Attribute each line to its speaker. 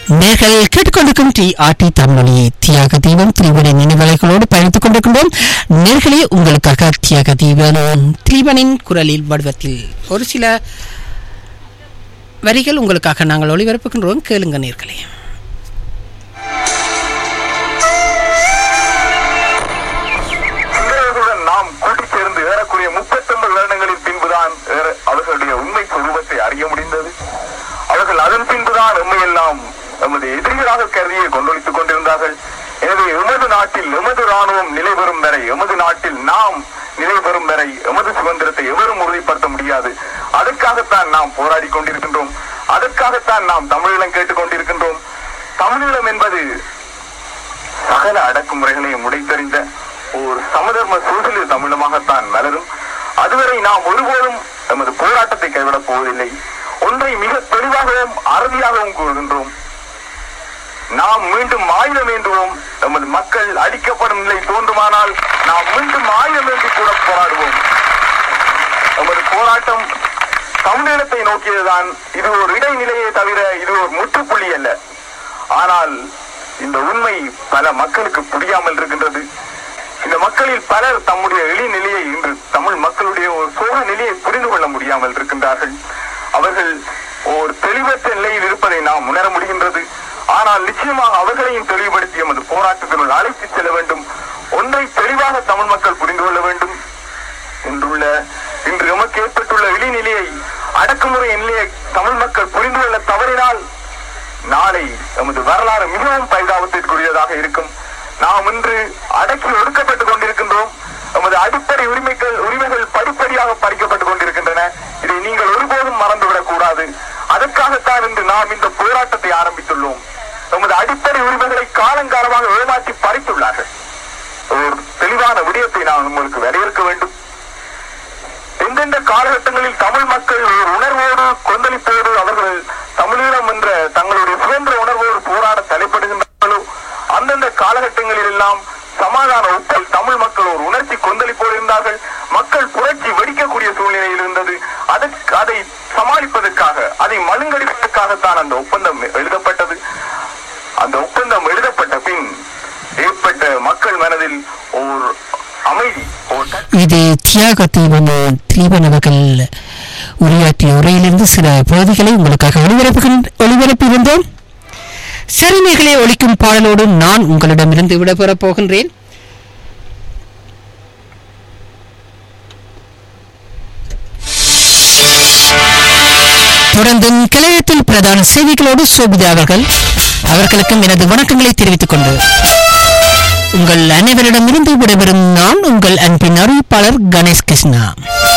Speaker 1: நேர்கள் கேட்டுக்கொண்டிருக்கும் D RT தமிழொலி தியாக தீபம் திரிவனை நினைவலைகளோடு பயணித்துக் கொண்டிருக்கின்றோம் நேர்களே உங்களுக்காக தியாக தீபம் திரிவனின் குரலில் வடிவத்தில் ஒரு சில வரிகள் உங்களுக்காக நாங்கள் ஒளிபரப்புகின்றோம் கேளுங்க நேர்களே
Speaker 2: சிங்களர்களுடன் நாம் கூட்டிச் சேர்ந்து ஏறக்குறைய முப்பத்தொன்பது வருடங்களின் பின்புதான் ஏற- அவர்களுடைய உண்மை சுரூபத்தை அறிய முடிந்தது அவர்கள் அதன் பின்புதான் எம்மையெல்லாம் எமது எதிரிகளாக கருதியை கொண்டொழித்துக் கொண்டிருந்தார்கள் எனவே எமது நாட்டில் எமது ராணுவம் நிலை பெறும் வரை எமது நாட்டில் நாம் நிலை பெறும் வரை எமது சுதந்திரத்தை எவரும் உறுதிப்படுத்த முடியாது அதற்காகத்தான் நாம் போராடி கொண்டிருக்கின்றோம் அதற்காகத்தான் நாம் தமிழீழம் கேட்டுக் கொண்டிருக்கின்றோம் தமிழீழம் என்பது சகல அடக்குமுறைகளையும் உடைத்தறிந்த ஒரு சமதர்ம சோசியலிச தமிழமாகத்தான் மலரும் அதுவரை நாம் ஒருபோதும் எமது போராட்டத்தை கைவிடப் போவதில்லை ஒன்றை மிக தெளிவாகவும் அறுதியாகவும் கூறுகின்றோம் நாம் மீண்டும் ஆயுதம் ஏந்துவோம் எமது மக்கள் அடிக்கப்படும் நிலை தோன்றுமானால் நாம் மீண்டும் ஆயுதம் ஏந்தி கூட போராடுவோம் எமது போராட்டம் தமிழீழத்தை நோக்கியதுதான் இது ஒரு இடைநிலையே தவிர இது ஒரு முற்றுப்புள்ளி அல்ல ஆனால் இந்த உண்மை பல மக்களுக்கு புரியாமல் இருக்கின்றது இந்த மக்களில் பலர் தம்முடைய எளிய நிலையை இன்று தமிழ் மக்களுடைய ஒரு சோக நிலையை புரிந்து கொள்ள முடியாமல் இருக்கின்றார்கள் அவர்கள் ஒரு தெளிவற்ற நிலையில் இருப்பதை நாம் உணர முடிகின்றது ஆனால் நிச்சயமாக அவர்களையும் தெளிவுபடுத்தி எமது போராட்டத்தினுள் அழைத்துச் செல்ல வேண்டும் ஒன்றை தெளிவாக தமிழ் மக்கள் புரிந்து கொள்ள வேண்டும் இன்றுள்ள இன்று எமக்கு ஏற்பட்டுள்ள இழிநிலையை அடக்குமுறை நிலையை தமிழ் மக்கள் புரிந்து கொள்ள தவறினால் நாளை எமது வரலாறு மிகவும் பரிதாபத்திற்குரியதாக இருக்கும் நாம் இன்று அடக்கி ஒடுக்கப்பட்டுக் கொண்டிருக்கின்றோம் எமது அடிப்படை உரிமைகள் உரிமைகள் படிப்படியாக பறிக்கப்பட்டுக் கொண்டிருக்கின்றன இதை நீங்கள் ஒருபோதும் மறந்துவிடக் கூடாது அதற்காகத்தான் இன்று நாம் இந்த போராட்டத்தை ஆரம்பித்துள்ளோம் எமது அடிப்படை உரிமைகளை காலங்காலமாக ஏமாற்றி பறித்துள்ளார்கள் ஒரு தெளிவான விடயத்தை நான் உங்களுக்கு வரையறுக்க வேண்டும் எந்தெந்த காலகட்டங்களில் தமிழ் மக்கள் ஒரு உணர்வோடு கொந்தளிப்போடு அவர்கள் தமிழீழம் என்ற தங்களுடைய சுதந்திர உணர்வோடு போராட தலைப்படுகின்றார்களோ அந்தந்த காலகட்டங்களில் எல்லாம் சமாதான ஒப்பல் தமிழ் மக்கள் ஒரு உணர்ச்சி கொந்தளிப்போடு இருந்தார்கள் மக்கள் புரட்சி வெடிக்கக்கூடிய சூழ்நிலையில் இருந்தது அதற்கு அதை சமாளிப்பதற்காக அதை மழுங்கடிப்பதற்காகத்தான் அந்த ஒப்பந்தம் எழுதப்பட்டது அந்த ஒப்பந்தம் எழுதப்பட்ட பின் ஏற்பட்ட மக்கள் மனதில் ஓர் அமைதி ஓர்
Speaker 1: இது தியாக தீபம் தீபன் அவர்கள் உரையாற்றிய உரையிலிருந்து சில பகுதிகளை உங்களுக்காக ஒளிபரப்புகின்ற ஒளிபரப்பியிருந்தோம் சரிமைகளை ஒழிக்கும் பாடலோடு நான் உங்களிடமிருந்து விடைபெறப் போகின்றேன் தொடர்ந்தும் கிளையத்தில் பிரதான செய்திகளோடு சோபிதா அவர்கள் அவர்களுக்கும் எனது வணக்கங்களை தெரிவித்துக் கொண்டு உங்கள் அனைவரிடமிருந்து விடைபெறும் நான் உங்கள் அன்பின் அறிவிப்பாளர் கணேஷ் கிருஷ்ணா